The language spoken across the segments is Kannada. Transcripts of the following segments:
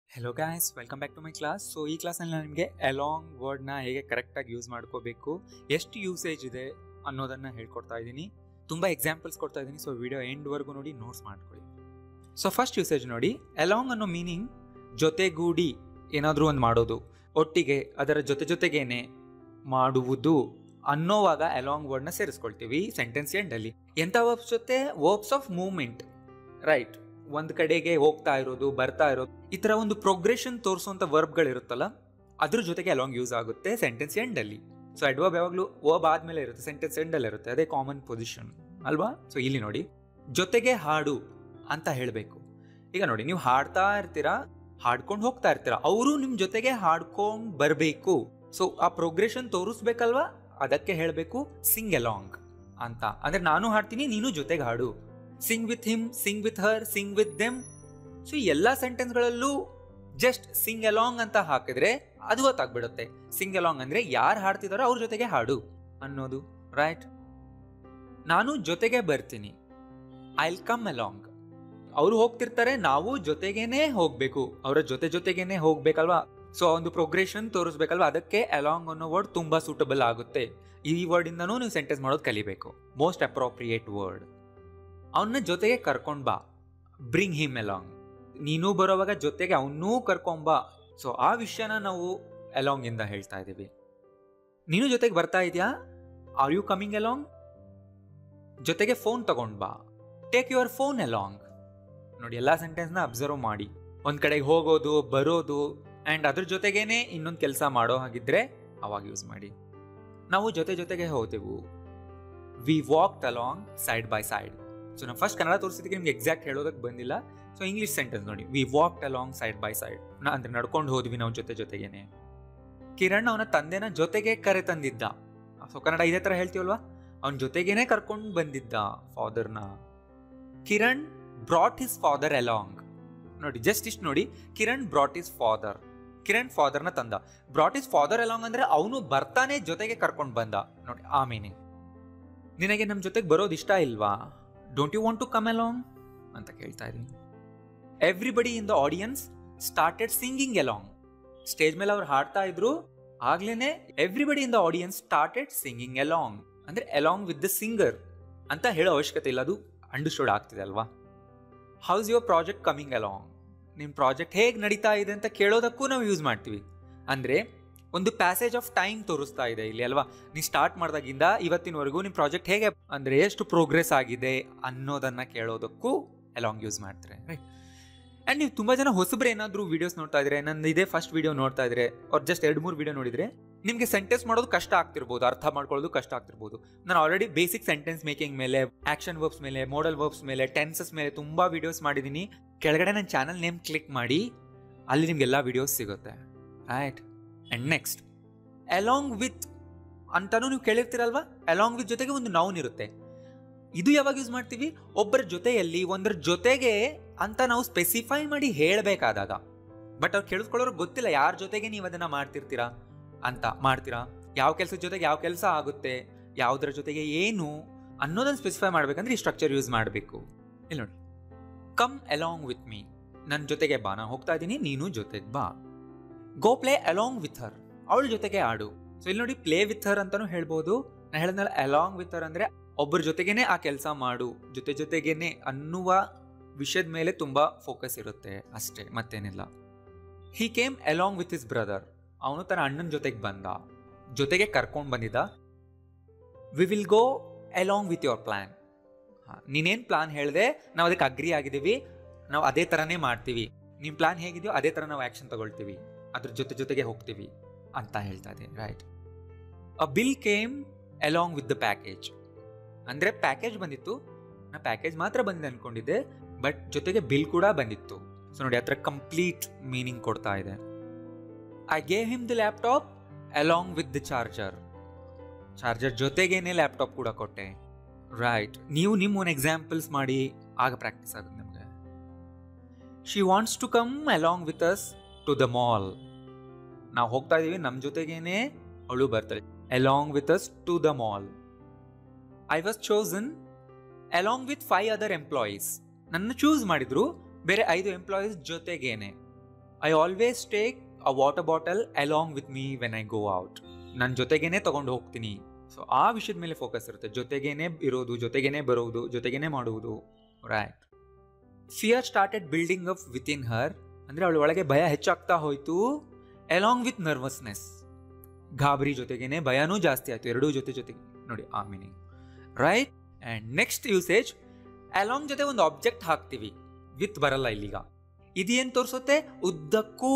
hello guys welcome back to my class so ಈ ಕ್ಲಾಸ್ನಲ್ಲಿ ನಾನು ನಿಮಗೆ ಅಲಾಂಗ್ ವರ್ಡ್ನ ಹೇಗೆ ಕರೆಕ್ಟಾಗಿ ಯೂಸ್ ಮಾಡ್ಕೋಬೇಕು ಎಷ್ಟು ಯೂಸೇಜ್ ಇದೆ ಅನ್ನೋದನ್ನು ಹೇಳ್ಕೊಡ್ತಾ ಇದ್ದೀನಿ ತುಂಬ ಎಕ್ಸಾಂಪಲ್ಸ್ ಕೊಡ್ತಾ ಇದ್ದೀನಿ ಸೊ ವಿಡಿಯೋ ಎಂಡ್ವರೆಗೂ ನೋಡಿ ನೋಟ್ಸ್ ಮಾಡ್ಕೊಳ್ಳಿ ಸೊ ಫಸ್ಟ್ ಯೂಸೇಜ್ ನೋಡಿ ಅಲಾಂಗ್ ಅನ್ನೋ ಮೀನಿಂಗ್ ಜೊತೆಗೂಡಿ ಏನಾದರೂ ಒಂದು ಮಾಡೋದು ಒಟ್ಟಿಗೆ ಅದರ ಜೊತೆ ಜೊತೆಗೇನೆ ಮಾಡುವುದು ಅನ್ನೋವಾಗ ಅಲಾಂಗ್ ವರ್ಡ್ನ ಸೇರಿಸ್ಕೊಳ್ತೀವಿ ಸೆಂಟೆನ್ಸ್ ಎಂಡಲ್ಲಿ ಎಂಥ ವರ್ಬ್ಸ್ ಜೊತೆ ವರ್ಬ್ಸ್ ಆಫ್ ಮೂವ್ಮೆಂಟ್ ರೈಟ್ ಒಂದ್ ಕಡೆಗೆ ಹೋಗ್ತಾ ಇರೋದು ಬರ್ತಾ ಇರೋದು ಈ ತರ ಒಂದು ಪ್ರೋಗ್ರೆಷನ್ ತೋರಿಸುವಂತ ವರ್ಬ್ಗಳಿರುತ್ತಲ್ಲ ಅದ್ರ ಜೊತೆಗೆ ಅಲಾಂಗ್ ಯೂಸ್ ಆಗುತ್ತೆ ಸೆಂಟೆನ್ಸ್ ಎಂಡ್ ಅಲ್ಲಿ ಸೊ ಅಡ್ವರ್ಬ್ ಯಾವಾಗಲೂ ವರ್ಬ್ ಆದ್ಮೇಲೆ ಇರುತ್ತೆ ಸೆಂಟೆನ್ಸ್ ಎಂಡ್ ಅಲ್ಲಿ ಇರುತ್ತೆ ಅದೇ ಕಾಮನ್ ಪೊಸಿಷನ್ ಅಲ್ವಾ ಸೊ ಇಲ್ಲಿ ನೋಡಿ ಜೊತೆಗೆ ಹಾಡು ಅಂತ ಹೇಳಬೇಕು ಈಗ ನೋಡಿ ನೀವು ಹಾಡ್ತಾ ಇರ್ತೀರಾ ಹಾಡ್ಕೊಂಡು ಹೋಗ್ತಾ ಇರ್ತೀರಾ ಅವರು ನಿಮ್ ಜೊತೆಗೆ ಹಾಡ್ಕೊಂಡ್ ಬರಬೇಕು ಸೊ ಆ ಪ್ರೋಗ್ರೆಷನ್ ತೋರಿಸ್ಬೇಕಲ್ವಾ ಅದಕ್ಕೆ ಹೇಳಬೇಕು ಸಿಂಗ್ ಅಲಾಂಗ್ ಅಂತ ಅಂದ್ರೆ ನಾನು ಹಾಡ್ತೀನಿ ನೀನು ಜೊತೆಗೆ ಹಾಡು sing with him sing with her sing with them so ಈ ಎಲ್ಲ ಸೆಂಟೆನ್ಸ್ಗಳಲ್ಲೂ ಜಸ್ಟ್ ಸಿಂಗ್ ಅಲಾಂಗ್ ಅಂತ ಹಾಕಿದ್ರೆ ಅದು ಗೊತ್ತಾಗ್ಬಿಡುತ್ತೆ ಸಿಂಗ್ ಅಲಾಂಗ್ ಅಂದ್ರೆ ಯಾರು ಹಾಡ್ತಿದಾರೋ ಅವ್ರ ಜೊತೆಗೆ ಹಾಡು ಅನ್ನೋದು ರೈಟ್ ನಾನು ಜೊತೆಗೆ ಬರ್ತೀನಿ ಐ ಕಮ್ ಅಲಾಂಗ್ ಅವರು ಹೋಗ್ತಿರ್ತಾರೆ ನಾವು ಜೊತೆಗೇನೆ ಹೋಗ್ಬೇಕು ಅವರ ಜೊತೆ ಜೊತೆಗೇನೆ ಹೋಗ್ಬೇಕಲ್ವಾ ಸೊ ಒಂದು ಪ್ರೋಗ್ರೆಷನ್ ತೋರಿಸ್ಬೇಕಲ್ವಾ ಅದಕ್ಕೆ ಅಲಾಂಗ್ ಅನ್ನೋ ವರ್ಡ್ ತುಂಬಾ ಸೂಟಬಲ್ ಆಗುತ್ತೆ ಈ ವರ್ಡ್ ಇಂದನೂ ನೀವು ಸೆಂಟೆನ್ಸ್ ಮಾಡೋದು ಕಲಿಬೇಕು ಮೋಸ್ಟ್ ಅಪ್ರೋಪ್ರಿಯೇಟ್ ವರ್ಡ್ ಅವನ್ನ ಜೊತೆಗೆ ಕರ್ಕೊಂಡ್ ಬಾ ಬ್ರಿಂಗ್ ಹಿಮ್ ಅಲಾಂಗ್ ನೀನು ಬರೋವಾಗ ಜೊತೆಗೆ ಅವನ್ನೂ ಕರ್ಕೊಂಬಾ ಸೊ ಆ ವಿಷಯನ ನಾವು ಅಲಾಂಗ್ ಇಂದ ಹೇಳ್ತಾ ಇದ್ದೀವಿ ನೀನು ಜೊತೆಗೆ ಬರ್ತಾ ಇದೆಯಾ ಆರ್ ಯು ಕಮಿಂಗ್ ಅಲಾಂಗ್ ಜೊತೆಗೆ ಫೋನ್ ತಗೊಂಡ್ ಬಾ ಟೇಕ್ ಯುವರ್ ಫೋನ್ ಅಲಾಂಗ್ ನೋಡಿ ಎಲ್ಲಾ ಸೆಂಟೆನ್ಸ್ನ ಅಬ್ಸರ್ವ್ ಮಾಡಿ ಒಂದ್ ಕಡೆಗೆ ಹೋಗೋದು ಬರೋದು ಅಂಡ್ ಅದ್ರ ಜೊತೆಗೇನೆ ಇನ್ನೊಂದು ಕೆಲಸ ಮಾಡೋ ಹಾಗಿದ್ರೆ ಅವಾಗ ಯೂಸ್ ಮಾಡಿ ನಾವು ಜೊತೆ ಜೊತೆಗೆ ಹೋದೆವು we walked along side by side so ನಾವು ಫಸ್ಟ್ ಕನ್ನಡ ತೋರಿಸಿದಕ್ಕೆ ನಿಮ್ಗೆ ಎಕ್ಸಾಕ್ಟ್ ಹೇಳೋದಕ್ಕೆ ಬಂದಿಲ್ಲ ಸೊ ಇಂಗ್ಲಿಷ್ ಸೆಂಟೆನ್ಸ್ ನೋಡಿ we walked along side by side ಅಂದ್ರೆ ನಡ್ಕೊಂಡು ಹೋದ್ವಿ ನಾವು ಜೊತೆ ಜೊತೆಗೇನೆ ಕಿರಣ್ ಅವನ ತಂದೆನ ಜೊತೆಗೆ ಕರೆ ತಂದಿದ್ದ ಸೊ ಕನ್ನಡ ಇದೇ ತರ ಹೇಳ್ತೀವಲ್ವಾ ಅವನ ಜೊತೆಗೇನೆ ಕರ್ಕೊಂಡು ಬಂದಿದ್ದ ಫಾದರ್ನ Kiran brought his father along ನೋಡಿ ಜಸ್ಟ್ ಇಷ್ಟು ನೋಡಿ Kiran brought is father Kiran ಫಾದರ್ನ ತಂದ ಬ್ರಾಟ್ ಇಸ್ ಫಾದರ್ ಅಲಾಂಗ್ ಅಂದ್ರೆ ಅವನು ಬರ್ತಾನೆ ಜೊತೆಗೆ ಕರ್ಕೊಂಡು ಬಂದ ನೋಡಿ ಆ ಮೀನಿಂಗ್ ನಿನಗೆ ನಮ್ಮ ಜೊತೆಗೆ ಬರೋದು ಇಷ್ಟ ಇಲ್ವಾ don't you want to come along ಅಂತ ಕೇಳ್ತಾ ಇದೀನಿ everybody in the audience started singing along ಸ್ಟೇಜ್ ಮೇಲೆ ಅವ್ರು ಹಾಡ್ತಾ ಇದ್ರು ಆಗ್ಲೇನೆ everybody in the audience started singing along ಅಂದ್ರೆ ಅಲಾಂಗ್ ವಿತ್ ದ ಸಿಂಗರ್ ಅಂತ ಹೇಳೋ ಅವಶ್ಯಕತೆ ಇಲ್ಲ ಅದು ಅಂಡರ್ಸ್ಟುಡ್ ಆಗ್ತಿದೆ ಅಲ್ವಾ how's your project coming along ನಿಮ್ಮ ಪ್ರಾಜೆಕ್ಟ್ ಹೇಗೆ ನಡೀತಾ ಇದೆ ಅಂತ ಕೇಳೋದಕ್ಕೂ ನಾವು ಯೂಸ್ ಮಾಡ್ತೀವಿ ಅಂದ್ರೆ ಒಂದು ಪ್ಯಾಸೇಜ್ ಆಫ್ ಟೈಮ್ ತೋರಿಸ್ತಾ ಇದೆ ಇಲ್ಲಿ ಅಲ್ವಾ ನೀವು ಸ್ಟಾರ್ಟ್ ಮಾಡಿದಾಗಿಂದ ಇವತ್ತಿನವರೆಗೂ ನಿಮ್ಮ ಪ್ರಾಜೆಕ್ಟ್ ಹೇಗೆ ಅಂದ್ರೆ ಎಷ್ಟು ಪ್ರೋಗ್ರೆಸ್ ಆಗಿದೆ ಅನ್ನೋದನ್ನ ಕೇಳೋದಕ್ಕೂ ಅಲಾಂಗ್ ಯೂಸ್ ಮಾಡ್ತಾರೆ ರೈಟ್ ಆ್ಯಂಡ್ ನೀವು ತುಂಬ ಜನ ಹೊಸಬ್ರು ಏನಾದರೂ ವೀಡಿಯೋಸ್ ನೋಡ್ತಾ ಇದ್ರೆ ನಂದು ಇದೇ ಫಸ್ಟ್ ವೀಡಿಯೋ ನೋಡ್ತಾ ಇದ್ರೆ ಅವ್ರು ಜಸ್ಟ್ ಎರಡು ಮೂರು ವೀಡಿಯೋ ನೋಡಿದ್ರೆ ನಿಮಗೆ ಸೆಂಟೆನ್ಸ್ ಮಾಡೋದು ಕಷ್ಟ ಆಗ್ತಿರ್ಬೋದು ಅರ್ಥ ಮಾಡ್ಕೊಳ್ಳೋದು ಕಷ್ಟ ಆಗ್ತಿರ್ಬೋದು ನಾನು ಆಲ್ರೆಡಿ ಬೇಸಿಕ್ ಸೆಂಟೆನ್ಸ್ ಮೇಕಿಂಗ್ ಮೇಲೆ ಆಕ್ಷನ್ ವರ್ಬ್ಸ್ ಮೇಲೆ ಮೋಡಲ್ ವರ್ಬ್ಸ್ ಮೇಲೆ ಟೆನ್ಸಸ್ ಮೇಲೆ ತುಂಬ ವೀಡಿಯೋಸ್ ಮಾಡಿದ್ದೀನಿ ಕೆಳಗಡೆ ನನ್ನ ಚಾನಲ್ ನೇಮ್ ಕ್ಲಿಕ್ ಮಾಡಿ ಅಲ್ಲಿ ನಿಮ್ಗೆಲ್ಲ ವೀಡಿಯೋಸ್ ಸಿಗುತ್ತೆ right and next along with ಅಂತಾನು ನೀವು ಕೇಳಿರ್ತೀರಲ್ವಾ ಅಲಾಂಗ್ ವಿತ್ ಜೊತೆಗೆ ಒಂದು ನೌನ್ ಇರುತ್ತೆ ಇದು ಯಾವಾಗ ಯೂಸ್ ಮಾಡ್ತೀವಿ ಒಬ್ಬರ ಜೊತೆಯಲ್ಲಿ ಒಂದರ ಜೊತೆಗೆ ಅಂತ ನಾವು ಸ್ಪೆಸಿಫೈ ಮಾಡಿ ಹೇಳಬೇಕಾದಾಗ ಬಟ್ ಅವ್ರು ಕೇಳಿಸ್ಕೊಳ್ಳೋರು ಗೊತ್ತಿಲ್ಲ ಯಾರ ಜೊತೆಗೆ ನೀವು ಅದನ್ನ ಮಾಡ್ತಿರ್ತೀರಾ ಅಂತ ಮಾಡ್ತೀರಾ ಯಾವ ಕೆಲಸದ ಜೊತೆಗೆ ಯಾವ ಕೆಲಸ ಆಗುತ್ತೆ ಯಾವುದರ ಜೊತೆಗೆ ಏನು ಅನ್ನೋದನ್ನ ಸ್ಪೆಸಿಫೈ ಮಾಡ್ಬೇಕಂದ್ರೆ ಈ ಸ್ಟ್ರಕ್ಚರ್ ಯೂಸ್ ಮಾಡಬೇಕು ಇಲ್ಲಿ ನೋಡಿ ಕಮ್ ಅಲಾಂಗ್ ವಿತ್ ಮೀ ನನ್ನ ಜೊತೆಗೆ ಬಾ ನಾನು ಹೋಗ್ತಾ ಇದ್ದೀನಿ ನೀನು ಜೊತೆಗೆ ಬಾ go play along with her ಅವಳ ಜೊತೆಗೆ ಆಡು ಸೊ ಇಲ್ಲಿ ನೋಡಿ ಪ್ಲೇ ವಿತ್ ಹರ್ ಅಂತಾನು ಹೇಳ್ಬೋದು ನಾನು ಹೇಳಿದ್ನಲ್ಲ ಅಲಾಂಗ್ ವಿತ್ ಹರ್ ಅಂದ್ರೆ ಒಬ್ಬರ ಜೊತೆಗೇನೆ ಆ ಕೆಲಸ ಮಾಡು ಜೊತೆ ಜೊತೆಗೇನೆ ಅನ್ನುವ ವಿಷಯದ ಮೇಲೆ ತುಂಬಾ ಫೋಕಸ್ ಇರುತ್ತೆ ಅಷ್ಟೇ ಮತ್ತೇನಿಲ್ಲ he came along with is brother ಅವನು ತನ್ನ ಅಣ್ಣನ ಜೊತೆಗೆ ಬಂದ ಜೊತೆಗೆ ಕರ್ಕೊಂಡು ಬಂದಿದ್ದ we will go along with your plan ನೀನೇನು ಪ್ಲಾನ್ ಹೇಳಿದೆ ನಾವು ಅದಕ್ಕೆ ಅಗ್ರಿ ಆಗಿದ್ದೀವಿ ನಾವು ಅದೇ ಥರನೇ ಮಾಡ್ತೀವಿ ನಿಮ್ಮ ಪ್ಲಾನ್ ಹೇಗಿದೆಯೋ ಅದೇ ಥರ ನಾವು ಆ್ಯಕ್ಷನ್ ತಗೊಳ್ತೀವಿ ಅದ್ರ ಜೊತೆ ಜೊತೆಗೆ ಹೋಗ್ತೀವಿ ಅಂತ ಹೇಳ್ತಾ ಇದೆ right a bill came along with the package ಅಂದರೆ ಪ್ಯಾಕೇಜ್ ಬಂದಿತ್ತು ನಾ ಪ್ಯಾಕೇಜ್ ಮಾತ್ರ ಬಂದಿದೆ ಅನ್ಕೊಂಡಿದ್ದೆ ಬಟ್ ಜೊತೆಗೆ ಬಿಲ್ ಕೂಡ ಬಂದಿತ್ತು ಸೊ ನೋಡಿ ಹತ್ರ ಕಂಪ್ಲೀಟ್ ಮೀನಿಂಗ್ ಕೊಡ್ತಾ ಇದೆ I gave him the laptop along with the charger charger ಜೊತೆಗೇನೆ ಲ್ಯಾಪ್ಟಾಪ್ ಕೂಡ ಕೊಟ್ಟೆ ರೈಟ್ ನೀವು ನಿಮ್ಮ ಒಂದು ಎಕ್ಸಾಂಪಲ್ಸ್ ಮಾಡಿ ಆಗ ಪ್ರಾಕ್ಟೀಸ್ ಆಗುತ್ತೆ ನಿಮಗೆ she wants to come along with us to the mall ನಾವು ಹೋಗ್ತಾ ಇದೀವಿ ನಮ್ಮ ಜೊತೆಗೇನೆ ಅವಳು ಬರ್ತಾಳೆ along with us to the mall I was chosen along with five other employees ನನ್ನ ಚೂಸ್ ಮಾಡಿದ್ರು ಬೇರೆ ಐದು ಎಂಪ್ಲಾಯೀಸ್ ಜೊತೆಗೇನೆ I always take a water bottle along with me when I go out ನನ್ನ ಜೊತೆಗೇನೆ ತಗೊಂಡು ಹೋಗ್ತೀನಿ ಸೊ ಆ ವಿಷಯದ ಮೇಲೆ ಫೋಕಸ್ ಇರುತ್ತೆ ಜೊತೆಗೇನೆ ಇರೋದು ಜೊತೆಗೇನೆ ಬರೋದು ಜೊತೆಗೇನೆ ಮಾಡುವುದು right fear started building up within her ಅಂದರೆ ಅವಳ ಒಳಗೆ ಭಯ ಹೆಚ್ಚಾಗ್ತಾ ಹೋಯಿತು ಅಲಾಂಗ್ ವಿತ್ ನರ್ವಸ್ನೆಸ್ ಗಾಬರಿ ಜೊತೆಗೇನೆ ಭಯನೂ ಜಾಸ್ತಿ ಆಯಿತು ಎರಡೂ ಜೊತೆ ಜೊತೆಗೆ ನೋಡಿ ಆ meaning right and next usage along ಜೊತೆ ಒಂದು ಆಬ್ಜೆಕ್ಟ್ ಹಾಕ್ತೀವಿ ವಿತ್ ಬರಲ್ಲ ಇಲ್ಲಿಗ ಇದೇನು ತೋರಿಸುತ್ತೆ ಉದ್ದಕ್ಕೂ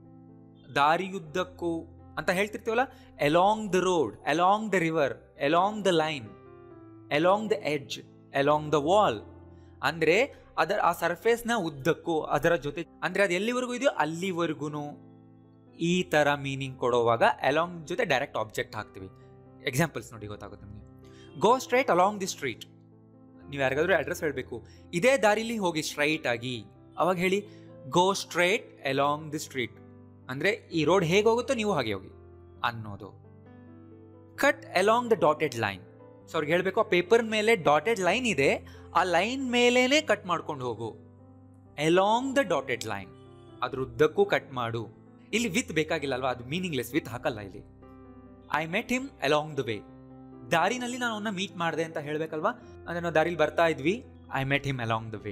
ದಾರಿಯುದ್ದಕ್ಕೂ ಅಂತ ಹೇಳ್ತಿರ್ತೀವಲ್ಲ along the road along the river along the line along the edge along the wall ಅಂದರೆ ಅದರ ಆ ಸರ್ಫೇಸ್ನ ಉದ್ದಕ್ಕೂ ಅದರ ಜೊತೆ ಅಂದರೆ ಅದು ಎಲ್ಲಿವರೆಗೂ ಇದೆಯೋ ಅಲ್ಲಿವರೆಗೂ ಈ ಥರ ಮೀನಿಂಗ್ ಕೊಡುವಾಗ ಅಲಾಂಗ್ ಜೊತೆ ಡೈರೆಕ್ಟ್ ಆಬ್ಜೆಕ್ಟ್ ಹಾಕ್ತೀವಿ ಎಕ್ಸಾಂಪಲ್ಸ್ ನೋಡಿ ಗೊತ್ತಾಗುತ್ತೆ ನಿಮಗೆ go straight along the street ನೀವು ಯಾರಿಗಾದ್ರೂ ಅಡ್ರೆಸ್ ಹೇಳಬೇಕು ಇದೇ ದಾರಿಲಿ ಹೋಗಿ ಸ್ಟ್ರೈಟ್ ಆಗಿ ಅವಾಗ ಹೇಳಿ go straight along the street ಅಂದರೆ ಈ ರೋಡ್ ಹೇಗೆ ಹೋಗುತ್ತೋ ನೀವು ಹಾಗೆ ಹೋಗಿ ಅನ್ನೋದು cut along the dotted line so ಅವ್ರಿಗೆ ಹೇಳಬೇಕು ಆ ಪೇಪರ್ ಮೇಲೆ ಡಾಟೆಡ್ ಲೈನ್ ಇದೆ ಆ ಲೈನ್ ಮೇಲೇನೆ ಕಟ್ ಮಾಡ್ಕೊಂಡು ಹೋಗು ಅಲಾಂಗ್ ದ ಡಾಟೆಡ್ ಲೈನ್ ಅದ್ರ ಉದ್ದಕ್ಕೂ ಕಟ್ ಮಾಡು ಇಲ್ಲಿ ವಿತ್ ಬೇಕಾಗಿಲ್ಲ ಅಲ್ವಾ ಅದು ಮೀನಿಂಗ್ಲೆಸ್ ವಿತ್ ಹಾಕಲ್ಲ ಇಲ್ಲಿ I met him along the way ದಾರಿನಲ್ಲಿ ನಾನು ಅವನ್ನ ಮೀಟ್ ಮಾಡಿದೆ ಅಂತ ಹೇಳಬೇಕಲ್ವಾ ಅಂದರೆ ನಾವು ದಾರಿಲಿ ಬರ್ತಾ ಇದ್ವಿ I met him along the way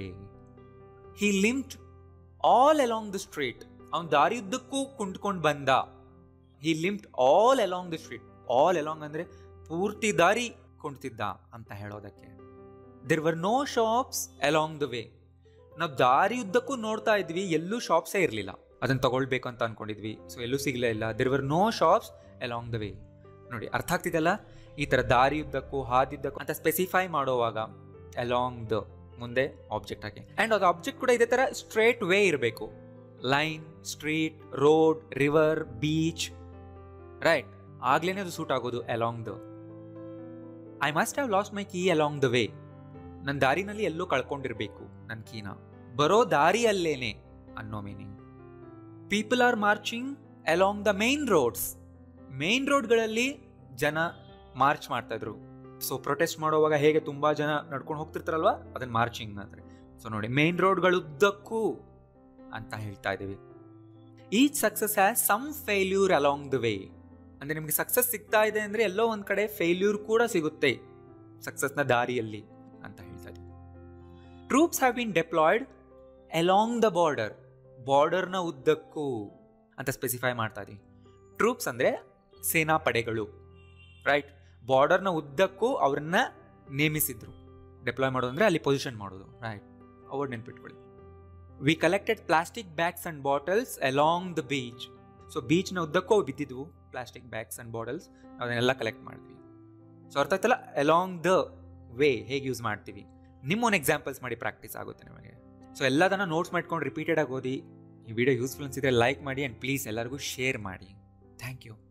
he limped all along the street ಅವ್ನು ದಾರಿಯುದ್ದಕ್ಕೂ ಕುಂಟ್ಕೊಂಡು ಬಂದ he limped all along the street all along ಅಂದರೆ ಪೂರ್ತಿ ದಾರಿ ಕುಂಟ್ತಿದ್ದ ಅಂತ ಹೇಳೋದಕ್ಕೆ there were no shops along the way ನಾವು ದಾರಿಯುದ್ದಕ್ಕೂ ನೋಡ್ತಾ ಇದ್ವಿ ಎಲ್ಲೂ ಶಾಪ್ಸೇ ಇರಲಿಲ್ಲ ಅದನ್ನು ತಗೊಳ್ಬೇಕು ಅಂತ ಅನ್ಕೊಂಡಿದ್ವಿ ಸೊ ಎಲ್ಲೂ ಸಿಗಲೇ ಇಲ್ಲ there were no shops along the way ನೋಡಿ ಅರ್ಥ ಆಗ್ತಿದೆಲ್ಲ ಈ ಥರ ದಾರಿಯುದ್ದಕ್ಕೂ ಹಾದಿದ್ದಕ್ಕೂ ಅಂತ ಸ್ಪೆಸಿಫೈ ಮಾಡೋವಾಗ ಅಲಾಂಗ್ ದ ಮುಂದೆ ಆಬ್ಜೆಕ್ಟ್ ಹಾಕಿ ಆ್ಯಂಡ್ ಅದು ಆಬ್ಜೆಕ್ಟ್ ಕೂಡ ಇದೇ ಥರ ಸ್ಟ್ರೇಟ್ ವೇ ಇರಬೇಕು line street road river beach right ಆಗ್ಲೇ ಅದು ಸೂಟ್ ಆಗೋದು along the I must have lost my key along the way ನನ್ನ ದಾರಿನಲ್ಲಿ ಎಲ್ಲೋ ಕಳ್ಕೊಂಡಿರ್ಬೇಕು ನನ್ನ ಕೀನ ಬರೋ ದಾರಿಯಲ್ಲೇನೆ ಅನ್ನೋ meaning people are marching along the main roads main ರೋಡ್ಗಳಲ್ಲಿ ಜನ ಮಾರ್ಚ್ ಮಾಡ್ತಾ ಇದ್ರು ಸೊ ಪ್ರೊಟೆಸ್ಟ್ ಮಾಡುವಾಗ ಹೇಗೆ ತುಂಬಾ ಜನ ನಡ್ಕೊಂಡು ಹೋಗ್ತಿರ್ತಾರಲ್ವಾ ಅದನ್ನ ಮಾರ್ಚಿಂಗ್ ಅಂದ್ರೆ ಸೊ ನೋಡಿ ಮೇನ್ ರೋಡ್ಗಳುದ್ದಕ್ಕೂ ಅಂತ ಹೇಳ್ತಾ ಇದೀವಿ each success has some failure along the way ಅಂದ್ರೆ ನಿಮ್ಗೆ ಸಕ್ಸಸ್ ಸಿಗ್ತಾ ಇದೆ ಅಂದ್ರೆ ಎಲ್ಲೋ ಒಂದ್ ಕಡೆ ಫೇಲ್ಯೂರ್ ಕೂಡ ಸಿಗುತ್ತೆ ಸಕ್ಸಸ್ನ ದಾರಿಯಲ್ಲಿ ಅಂತ ಹೇಳ್ತಾ ಇದೀವಿ troops have been deployed along the border ಬಾರ್ಡರ್ನ ಉದ್ದಕ್ಕೂ ಅಂತ ಸ್ಪೆಸಿಫೈ ಮಾಡ್ತಾ ಇದೀವಿ ಟ್ರೂಪ್ಸ್ ಅಂದ್ರೆ ಸೇನಾ ಪಡೆಗಳು ರೈಟ್ ಬಾರ್ಡರ್ನ ಉದ್ದಕ್ಕೂ ಅವ್ರನ್ನ ನೇಮಿಸಿದ್ರು ಡಿಪ್ಲಾಯ್ ಮಾಡೋದು ಅಂದ್ರೆ ಅಲ್ಲಿ ಪೊಸಿಷನ್ ಮಾಡೋದು ರೈಟ್ ಅವರ್ ನೆನ್ಪಿಟ್ಕೊಳ್ಳಿ we collected plastic bags and bottles along the beach so ಬೀಚ್ನ ಉದ್ದಕ್ಕೂ ಅವು ಬಿದ್ದಿದ್ವು ಪ್ಲಾಸ್ಟಿಕ್ ಬ್ಯಾಗ್ಸ್ ಅಂಡ್ ಬಾಟಲ್ಸ್ ಅದನ್ನೆಲ್ಲ ಕಲೆಕ್ಟ್ ಮಾಡಿದ್ವಿ ಸೊ ಅರ್ಥ ಆಯ್ತಲ್ಲ ಅಲಾಂಗ್ ದ ವೇ ಹೇಗೆ ಯೂಸ್ ಮಾಡ್ತೀವಿ ನಿಮ್ಮ ಒಂದು ಎಕ್ಸಾಂಪಲ್ಸ್ ಮಾಡಿ ಪ್ರಾಕ್ಟೀಸ್ ಆಗುತ್ತೆ ನಿಮಗೆ ಸೊ ಎಲ್ಲದನ್ನ ನೋಟ್ಸ್ ಮಾಡ್ಕೊಂಡು ರಿಪೀಟೆಡ್ ಆಗಿ ಓದಿ ಈ ವಿಡಿಯೋ ಯೂಸ್ಫುಲ್ ಅನ್ಸಿದ್ರೆ ಲೈಕ್ ಮಾಡಿ ಆ್ಯಂಡ್ ಪ್ಲೀಸ್ ಎಲ್ಲರಿಗೂ ಶೇರ್ ಮಾಡಿ ಥ್ಯಾಂಕ್ ಯು